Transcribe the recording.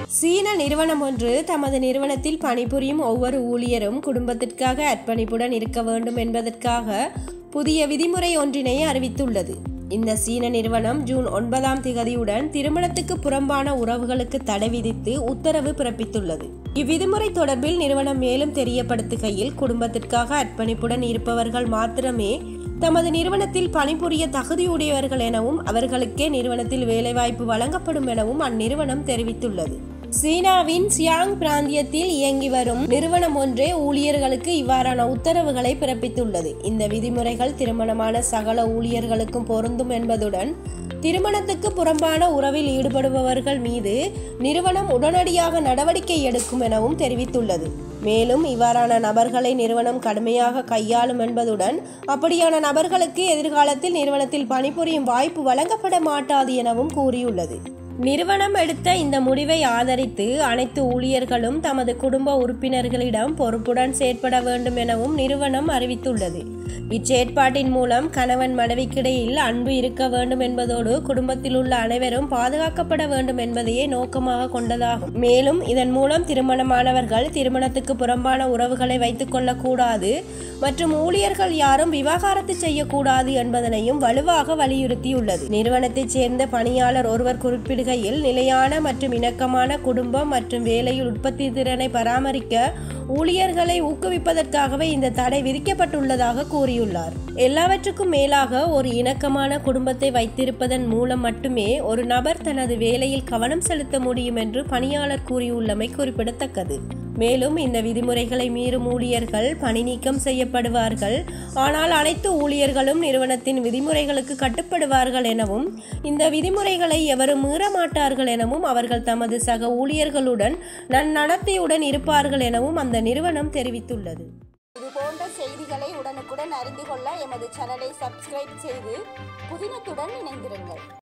சீன நிறுவனம் ஒன்று தமது நிறுவனத்தில் பணிபுரியும் ஒவ்வொரு ஊழியரும் குடும்பத்திற்காக அர்ப்பணிப்புடன் இருக்க வேண்டும் என்பதற்காக புதிய விதிமுறை ஒன்றினை அறிவித்துள்ளது இந்த சீன நிறுவனம் ஜூன் ஒன்பதாம் திகதியுடன் திருமணத்துக்கு புறம்பான உறவுகளுக்கு தடை விதித்து உத்தரவு பிறப்பித்துள்ளது இவ்விதிமுறை தொடர்பில் நிறுவனம் மேலும் தெரியப்படுத்துகையில் குடும்பத்திற்காக அர்ப்பணிப்புடன் இருப்பவர்கள் மாத்திரமே தமது நிறுவனத்தில் பணிபுரிய தகுதியுடையவர்கள் எனவும் அவர்களுக்கே நிறுவனத்தில் வேலைவாய்ப்பு வழங்கப்படும் எனவும் அந்நிறுவனம் தெரிவித்துள்ளது சீனாவின் சியாங் பிராந்தியத்தில் இயங்கி வரும் நிறுவனம் ஒன்றே ஊழியர்களுக்கு இவ்வாறான உத்தரவுகளை பிறப்பித்துள்ளது இந்த விதிமுறைகள் திருமணமான சகல ஊழியர்களுக்கும் பொருந்தும் என்பதுடன் திருமணத்துக்கு புறம்பான உறவில் ஈடுபடுபவர்கள் மீது நிறுவனம் உடனடியாக நடவடிக்கை எடுக்கும் எனவும் தெரிவித்துள்ளது மேலும் இவ்வாறான நபர்களை நிறுவனம் கடுமையாக கையாளும் என்பதுடன் அப்படியான நபர்களுக்கு எதிர்காலத்தில் நிறுவனத்தில் பணிபுரியும் வாய்ப்பு வழங்கப்பட மாட்டாது எனவும் கூறியுள்ளது நிறுவனம் எடுத்த இந்த முடிவை ஆதரித்து அனைத்து ஊழியர்களும் தமது குடும்ப உறுப்பினர்களிடம் பொறுப்புடன் செயற்பட வேண்டும் எனவும் நிறுவனம் அறிவித்துள்ளது இச்செயற்பாட்டின் மூலம் கணவன் மனைவிக்கிடையில் அன்பு இருக்க வேண்டும் என்பதோடு குடும்பத்தில் உள்ள அனைவரும் பாதுகாக்கப்பட வேண்டும் என்பதையே நோக்கமாக கொண்டதாகும் மேலும் இதன் மூலம் திருமணமானவர்கள் திருமணத்துக்கு புறம்பான உறவுகளை வைத்துக் கொள்ளக்கூடாது மற்றும் ஊழியர்கள் யாரும் விவாகரத்து செய்யக்கூடாது என்பதனையும் வலுவாக வலியுறுத்தியுள்ளது நிறுவனத்தைச் சேர்ந்த பணியாளர் ஒருவர் குறிப்பிடுகையில் நிலையான மற்றும் இணக்கமான குடும்பம் மற்றும் வேலையில் உற்பத்தி திறனை பராமரிக்க ஊழியர்களை ஊக்குவிப்பதற்காகவே இந்த தடை விதிக்கப்பட்டுள்ளதாக கூறியுள்ளார் எல்லாவற்றுக்கும் மேலாக ஒரு இணக்கமான குடும்பத்தை வைத்திருப்பதன் மூலம் மட்டுமே ஒரு நபர் தனது வேலையில் கவனம் செலுத்த முடியும் என்று பணியாளர் கூறியுள்ளமை குறிப்பிடத்தக்கது மேலும் இந்த விதிமுறைகளை மீறும் ஊழியர்கள் பணி நீக்கம் செய்யப்படுவார்கள் ஆனால் அனைத்து ஊழியர்களும் நிறுவனத்தின் விதிமுறைகளுக்கு கட்டுப்படுவார்கள் எனவும் இந்த விதிமுறைகளை எவரும் மீற மாட்டார்கள் எனவும் அவர்கள் தமது சக ஊழியர்களுடன் நன்னடத்தையுடன் இருப்பார்கள் எனவும் அந்த நிறுவனம் தெரிவித்துள்ளது இது போன்ற செய்திகளை உடனுக்குடன் அறிந்து கொள்ள எமது சேனலை சப்ஸ்கிரைப் செய்து புதினத்துடன் இணைந்திருங்கள்